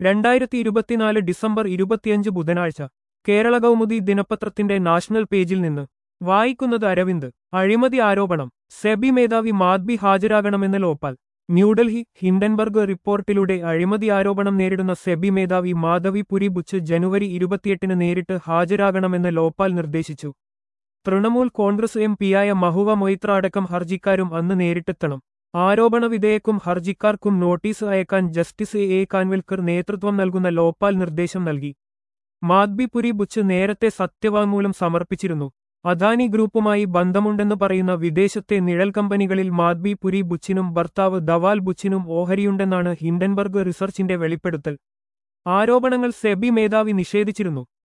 രണ്ടായിരത്തി ഇരുപത്തിനാല് ഡിസംബർ ഇരുപത്തിയഞ്ച് ബുധനാഴ്ച കേരള കൗമുദി ദിനപത്രത്തിന്റെ നാഷണൽ പേജിൽ നിന്ന് വായിക്കുന്നത് അരവിന്ദ് അഴിമതി ആരോപണം സെബി മേധാവി മാദ്ബി ഹാജരാകണമെന്ന് ലോപ്പാൽ ന്യൂഡൽഹി ഹിൻഡൻബർഗ് റിപ്പോർട്ടിലൂടെ അഴിമതി ആരോപണം നേരിടുന്ന സെബി മേധാവി മാധവി പുരി ബുച്ച് ജനുവരി ഇരുപത്തിയെട്ടിന് നേരിട്ട് ഹാജരാകണമെന്ന് ലോപ്പാൽ നിർദ്ദേശിച്ചു തൃണമൂൽ കോൺഗ്രസ് എം പിയായ മഹുവ മൊയ്ത്ര അടക്കം ഹർജിക്കാരും അന്ന് നേരിട്ടെത്തണം ആരോപണ വിധേയക്കും ഹർജിക്കാർക്കും നോട്ടീസ് അയക്കാൻ ജസ്റ്റിസ് എ കാൻവിൽക്കർ നേതൃത്വം നൽകുന്ന ലോപ്പാൽ നിർദ്ദേശം നൽകി മാദ്ബി പുരി ബുച്ച് നേരത്തെ സത്യവാങ്മൂലം സമർപ്പിച്ചിരുന്നു അദാനി ഗ്രൂപ്പുമായി ബന്ധമുണ്ടെന്ന് പറയുന്ന വിദേശത്തെ നിഴൽ കമ്പനികളിൽ മാദ്ബി പുരി ബുച്ചിനും ഭർത്താവ് ദവാൽ ബുച്ചിനും ഓഹരിയുണ്ടെന്നാണ് ഹിൻഡൻബർഗ് റിസർച്ചിന്റെ വെളിപ്പെടുത്തൽ ആരോപണങ്ങൾ സെബി മേധാവി നിഷേധിച്ചിരുന്നു